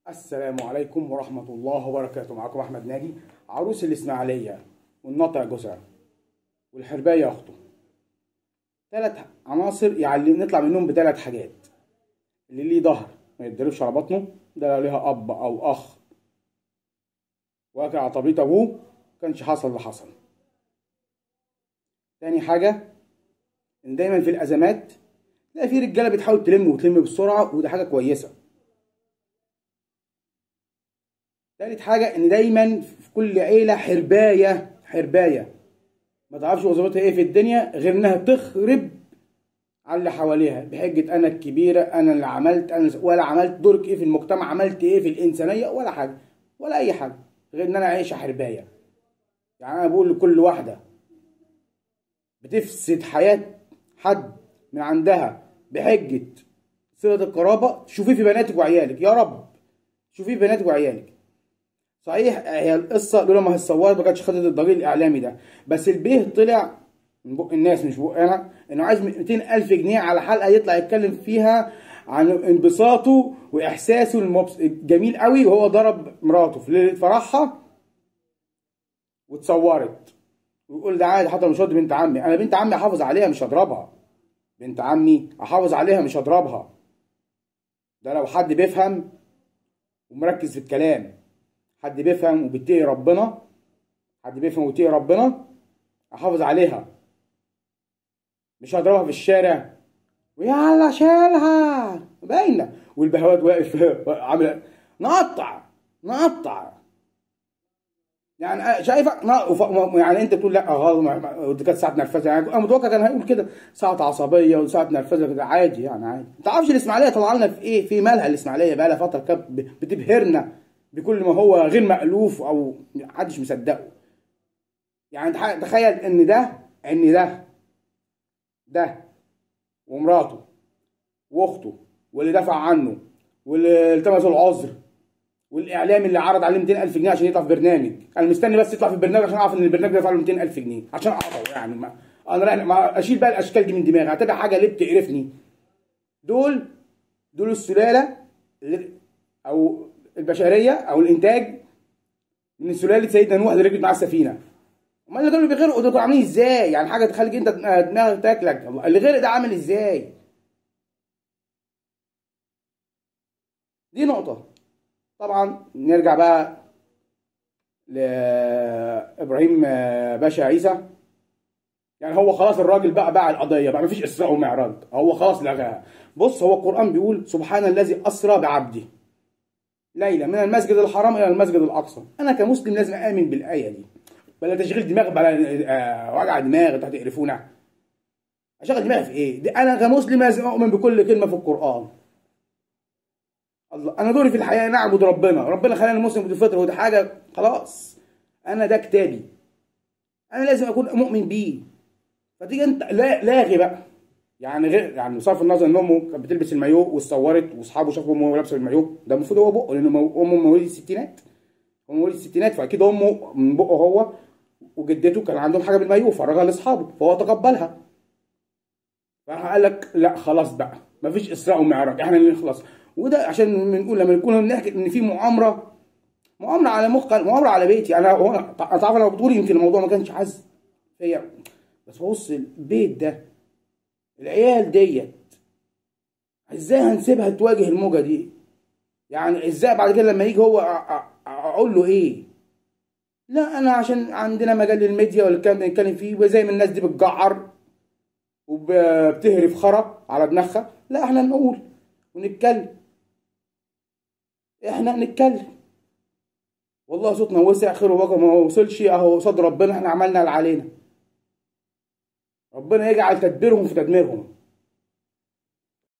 السلام عليكم ورحمة الله وبركاته معكم أحمد ناجي عروس الإسماعيلية والنطع جوزها والحرباية أخته ثلاث عناصر يعني نطلع منهم بثلاث حاجات اللي ليه ظهر ما يتضربش على بطنه ده لو ليها أب أو أخ واكل على طبيعة أبوه كانش حصل اللي حصل تاني حاجة إن دايما في الأزمات تلاقي في رجالة بتحاول تلم وتلم بسرعة وده حاجة كويسة تالت حاجة إن دايما في كل عيلة حرباية حرباية ما تعرفش وظيفتها إيه في الدنيا غير إنها تخرب على اللي حواليها بحجة أنا الكبيرة أنا اللي عملت أنا ولا عملت دورك إيه في المجتمع عملت إيه في الإنسانية ولا حاجة ولا أي حاجة غير إن أنا عايشة حرباية يعني أنا بقول لكل واحدة بتفسد حياة حد من عندها بحجة صلة القرابة شوفيه في بناتك وعيالك يا رب شوفيه في بناتك وعيالك صحيح هي القصه لولا ما هي اتصورت ما كانتش خدت الضجيج الاعلامي ده بس البيه طلع من بق الناس مش بق انا انه عايز 200 الف جنيه على حلقه يطلع يتكلم فيها عن انبساطه واحساسه المبس... الجميل قوي وهو ضرب مراته في ليله فرحها واتصورت ويقول ده عادي حتى مش هضرب بنت عمي انا بنت عمي احافظ عليها مش هضربها بنت عمي احافظ عليها مش هضربها ده لو حد بيفهم ومركز في الكلام حد بيفهم وبيتقي ربنا حد بيفهم وبيتقي ربنا احافظ عليها مش هضربها في الشارع ويلا شيلها باينه والبهوات واقف عامل نقطع نقطع يعني شايفه يعني انت بتقول لا غلط دي كانت ساعه نرفزه يعني انا متوقع كان هيقول كده ساعه عصبيه وساعه نرفزه كده عادي يعني عادي ما تعرفش الاسماعيليه طلع لنا في ايه في مالها الاسماعيليه بقى لها فتره كانت بتبهرنا بكل ما هو غير مألوف او محدش مصدقه يعني تخيل ان ده ان ده ده ومراته واخته واللي دفع عنه واللي التمس العذر والاعلام اللي عرض عليه 200000 جنيه عشان يطلع في برنامج انا مستني بس يطلع في البرنامج عشان اعرف ان البرنامج دفع له 200000 جنيه عشان اقطعه يعني ما انا ما اشيل بقى الاشكال دي من دماغي هتبقى حاجه اللي بتقرفني دول دول السلاله اللي او البشريه او الانتاج من سلاله سيدنا نوح اللي ركبت معاه السفينه امال اللي كانوا بيغرقوا دول عاملين ازاي يعني حاجه تخليك انت دماغك تاكلك اللي غرق ده عامل ازاي دي نقطه طبعا نرجع بقى لابراهيم باشا عيسى يعني هو خلاص الراجل بقى باع القضيه بقى مفيش اسراء ومعراج هو خلاص لغاها بص هو القران بيقول سبحان الذي اسرى بعبده ليلة من المسجد الحرام إلى المسجد الأقصى أنا كمسلم لازم آمن بالآية دي بلا تشغيل دماغ بلا آه وجع دماغ انتوا هتقرفونا أشغل دماغي في إيه؟ دي أنا كمسلم لازم أؤمن بكل كلمة في القرآن الله أنا دوري في الحياة نعبد ربنا ربنا خلاني مسلم بالفطرة ودي حاجة خلاص أنا ده كتابي أنا لازم أكون مؤمن بيه فتيجي أنت لا لاغي بقى يعني غير يعني بصرف النظر ان امه كانت بتلبس المايو واتصورت واصحابه شافوا امه لابسه المايو ده المفروض هو بقه لان امه مواليد الستينات هو مواليد الستينات فاكيد امه من بقه هو وجدته كان عندهم حاجه بالمايو فرجها لاصحابه فهو تقبلها فراح قال لك لا خلاص بقى مفيش اسراء ومعراج احنا اللي نخلص وده عشان بنقول لما نكون بنحكي ان في مؤامره مؤامره على مخ مؤامره على بيتي انا هو انا تعرف انا بتقول يمكن الموضوع ما كانش حز فيا بس بص البيت ده العيال ديت ازاي هنسيبها تواجه الموجه دي يعني ازاي بعد كده لما يجي هو اقول له ايه لا انا عشان عندنا مجال للميديا والكلام ده نتكلم فيه وزي ما الناس دي بتجعر وبتهرف خرا على دماغها لا احنا نقول ونتكلم احنا نتكلم والله صوتنا وسع خير وبقى ما وصلش اهو قصاد ربنا احنا عملنا اللي علينا ربنا يجعل تدبيرهم في تدميرهم